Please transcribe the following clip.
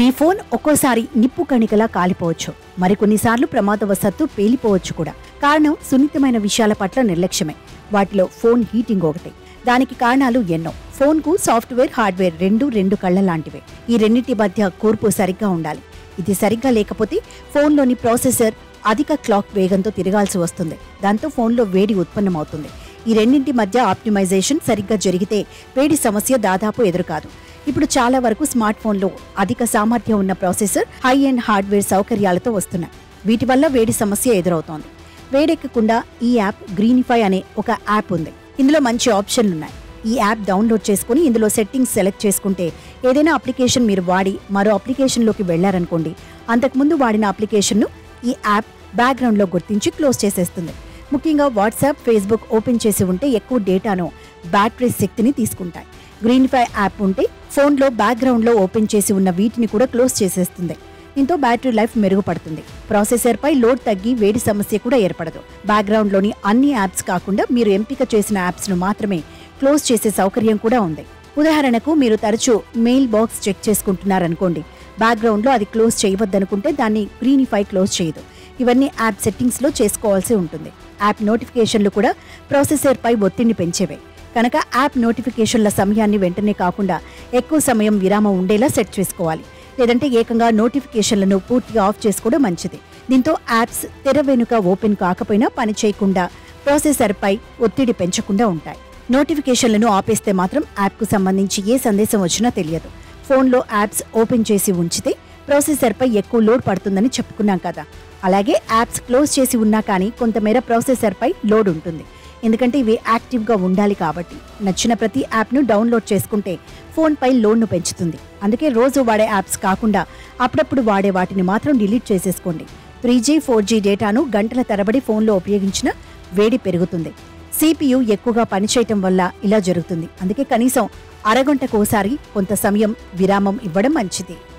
ఈ ఫోన్ ఒక్కోసారి నిప్పు కణికలా కాలిపోవచ్చు మరికొన్నిసార్లు ప్రమాదవశాత్తు పేలిపోవచ్చు కూడా కారణం సున్నితమైన విషయాల పట్ల నిర్లక్ష్యమే వాటిలో ఫోన్ హీటింగ్ ఒకటి దానికి కారణాలు ఎన్నో ఫోన్కు సాఫ్ట్వేర్ హార్డ్వేర్ రెండు రెండు కళ్ళ లాంటివే ఈ రెండింటి మధ్య కూర్పు సరిగ్గా ఉండాలి ఇది సరిగ్గా లేకపోతే ఫోన్లోని ప్రాసెసర్ అధిక క్లాక్ వేగంతో తిరగాల్సి వస్తుంది దాంతో ఫోన్లో వేడి ఉత్పన్నమవుతుంది ఈ రెండింటి మధ్య ఆప్టిమైజేషన్ సరిగ్గా జరిగితే వేడి సమస్య దాదాపు ఎదురుకాదు ఇప్పుడు చాలా వరకు స్మార్ట్ ఫోన్లో అధిక సామర్థ్యం ఉన్న ప్రాసెసర్ హై అండ్ హార్డ్వేర్ సౌకర్యాలతో వస్తున్నాయి వీటి వల్ల వేడి సమస్య ఎదురవుతోంది వేడెక్కకుండా ఈ యాప్ గ్రీనిఫై అనే ఒక యాప్ ఉంది ఇందులో మంచి ఆప్షన్లు ఉన్నాయి ఈ యాప్ డౌన్లోడ్ చేసుకుని ఇందులో సెట్టింగ్స్ సెలెక్ట్ చేసుకుంటే ఏదైనా అప్లికేషన్ మీరు వాడి మరో అప్లికేషన్లోకి వెళ్లారనుకోండి అంతకుముందు వాడిన అప్లికేషన్ను ఈ యాప్ బ్యాక్గ్రౌండ్లో గుర్తించి క్లోజ్ చేసేస్తుంది ముఖ్యంగా వాట్సాప్ ఫేస్బుక్ ఓపెన్ చేసి ఉంటే ఎక్కువ డేటాను బ్యాటరీ శక్తిని తీసుకుంటాయి గ్రీనిఫై యాప్ ఉంటే ఫోన్లో బ్యాక్గ్రౌండ్లో ఓపెన్ చేసి ఉన్న వీటిని కూడా క్లోజ్ చేసేస్తుంది దీంతో బ్యాటరీ లైఫ్ మెరుగుపడుతుంది ప్రాసెసర్పై లోడ్ తగ్గి వేడి సమస్య కూడా ఏర్పడదు బ్యాక్గ్రౌండ్లోని అన్ని యాప్స్ కాకుండా మీరు ఎంపిక చేసిన యాప్స్ను మాత్రమే క్లోజ్ చేసే సౌకర్యం కూడా ఉంది ఉదాహరణకు మీరు తరచూ మెయిల్ బాక్స్ చెక్ చేసుకుంటున్నారనుకోండి బ్యాక్గ్రౌండ్లో అది క్లోజ్ చేయవద్దనుకుంటే దాన్ని గ్రీనిఫై క్లోజ్ చేయదు ఇవన్నీ యాప్ సెట్టింగ్స్లో చేసుకోవాల్సి ఉంటుంది యాప్ నోటిఫికేషన్లు కూడా ప్రాసెసర్పై ఒత్తిడిని పెంచేవే కనుక యాప్ నోటిఫికేషన్ల సమయాన్ని వెంటనే కాకుండా ఎక్కువ సమయం విరామం ఉండేలా సెట్ చేసుకోవాలి లేదంటే ఏకంగా నోటిఫికేషన్లను పూర్తిగా ఆఫ్ చేసుకోవడం మంచిది దీంతో యాప్స్ తెర వెనుక ఓపెన్ కాకపోయినా పని చేయకుండా ప్రాసెసర్పై ఒత్తిడి పెంచకుండా ఉంటాయి నోటిఫికేషన్లను ఆపేస్తే మాత్రం యాప్కు సంబంధించి ఏ సందేశం వచ్చినా తెలియదు ఫోన్లో యాప్స్ ఓపెన్ చేసి ఉంచితే ప్రాసెసర్పై ఎక్కువ లోడ్ పడుతుందని చెప్పుకున్నాం కదా అలాగే యాప్స్ క్లోజ్ చేసి ఉన్నా కానీ కొంతమేర ప్రాసెసర్పై లోడ్ ఉంటుంది ఎందుకంటే ఇవి యాక్టివ్గా ఉండాలి కాబట్టి నచ్చిన ప్రతి యాప్ను డౌన్లోడ్ చేసుకుంటే ఫోన్పై లోడ్ను పెంచుతుంది అందుకే రోజు వాడే యాప్స్ కాకుండా అప్పుడప్పుడు వాడే వాటిని మాత్రం డిలీట్ చేసేసుకోండి త్రీ జీ ఫోర్ జీ డేటాను గంటల తరబడి ఫోన్లో ఉపయోగించిన వేడి పెరుగుతుంది సిపియు ఎక్కువగా పనిచేయటం వల్ల ఇలా జరుగుతుంది అందుకే కనీసం అరగంటకోసారి కొంత సమయం విరామం ఇవ్వడం మంచిది